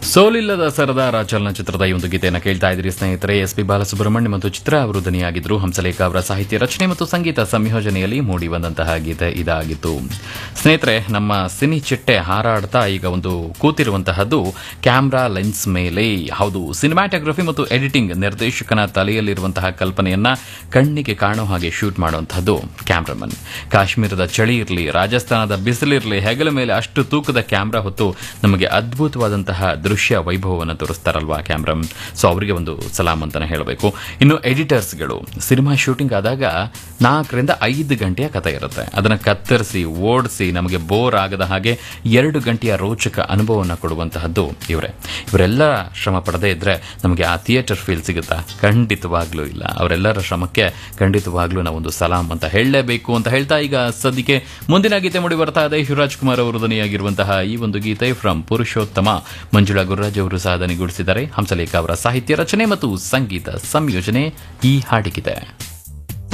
ಸೋಲಿಲ್ಲದ ಸರದಾರ ಚಲನಚಿತ್ರದ ಈ ಒಂದು ಗೀತೆಯನ್ನು ಕೇಳ್ತಾ ಇದ್ರಿ ಸ್ನೇಹಿತರೆ ಎಸ್ ಪಿ ಬಾಲಸುಬ್ರಹ್ಮಣ್ಯ ಮತ್ತು ಚಿತ್ರ ಅವರು ಧ್ವನಿಯಾಗಿದ್ರು ಹಂಸಲೇಖ ಅವರ ಸಾಹಿತ್ಯ ರಚನೆ ಮತ್ತು ಸಂಗೀತ ಸಂಯೋಜನೆಯಲ್ಲಿ ಮೂಡಿ ಬಂದಂತಹ ಗೀತೆ ಇದಾಗಿತ್ತು ಸ್ನೇಹಿತರೆ ನಮ್ಮ ಸಿನಿ ಚಿಟ್ಟೆ ಹಾರಾಡ್ತಾ ಈಗ ಒಂದು ಕೂತಿರುವಂತಹದ್ದು ಕ್ಯಾಮ್ರಾ ಲೆನ್ಸ್ ಮೇಲೆ ಹೌದು ಸಿನಿಮ್ಯಾಟೋಗ್ರಫಿ ಮತ್ತು ಎಡಿಟಿಂಗ್ ನಿರ್ದೇಶಕನ ತಲೆಯಲ್ಲಿರುವಂತಹ ಕಲ್ಪನೆಯನ್ನ ಕಣ್ಣಿಗೆ ಕಾಣೋ ಹಾಗೆ ಶೂಟ್ ಮಾಡುವಂತಹದ್ದು ಕ್ಯಾಮ್ರಾಮನ್ ಕಾಶ್ಮೀರದ ಚಳಿ ಇರಲಿ ರಾಜಸ್ಥಾನದ ಬಿಸಿಲಿರಲಿ ಹೆಗಲ ಮೇಲೆ ಅಷ್ಟು ತೂಕದ ಕ್ಯಾಮ್ರಾ ಹೊತ್ತು ನಮಗೆ ಅದ್ಭುತವಾದಂತಹ ದೃಶ್ಯ ವೈಭವವನ್ನು ತೋರಿಸ್ತಾರಲ್ವಾ ಕ್ಯಾಮ್ರಾಮನ್ ಸೊ ಅವರಿಗೆ ಒಂದು ಸಲಾಂ ಅಂತಾನೆ ಹೇಳಬೇಕು ಇನ್ನು ಎಡಿಟರ್ಸ್ಗಳು ಸಿನಿಮಾ ಶೂಟಿಂಗ್ ಆದಾಗ ನಾಲ್ಕರಿಂದ ಐದು ಗಂಟೆಯ ಕಥೆ ಇರುತ್ತೆ ಅದನ್ನು ಕತ್ತರಿಸಿ ಓಡಿಸಿ ನಮಗೆ ಬೋರ್ ಆಗದ ಹಾಗೆ ಎರಡು ಗಂಟೆಯ ರೋಚಕ ಅನುಭವವನ್ನು ಕೊಡುವಂತಹದ್ದು ಇವರೇ ಇವರೆಲ್ಲ ಶ್ರಮ ಪಡದೇ ಇದ್ರೆ ನಮಗೆ ಆ ಥಿಯೇಟರ್ ಫೀಲ್ ಸಿಗುತ್ತಾ ಖಂಡಿತವಾಗ್ಲೂ ಇಲ್ಲ ಅವರೆಲ್ಲರ ಶ್ರಮಕ್ಕೆ ಖಂಡಿತವಾಗ್ಲೂ ನಾವೊಂದು ಸಲಾಂ ಅಂತ ಹೇಳಲೇಬೇಕು ಅಂತ ಹೇಳ್ತಾ ಈಗ ಸದ್ಯಕ್ಕೆ ಮುಂದಿನ ಗೀತೆ ಮೂಡಿ ಬರ್ತಾ ಇದೆ ಶಿವರಾಜ್ ಕುಮಾರ್ ಅವರು ಧ್ವನಿಯಾಗಿರುವಂತಹ ಈ ಒಂದು ಗೀತೆ ಫ್ರಮ್ ಪುರುಷೋತ್ತಮ ಮಂಜುಳಾ ಗುರುರಾಜ್ ಅವರು ಸಾಧನೆಗೊಳಿಸಿದ್ದಾರೆ ಹಂಸಲೇಖ ಅವರ ಸಾಹಿತ್ಯ ರಚನೆ ಮತ್ತು ಸಂಗೀತ ಸಂಯೋಜನೆ ಈ ಹಾಡಿಗಿದೆ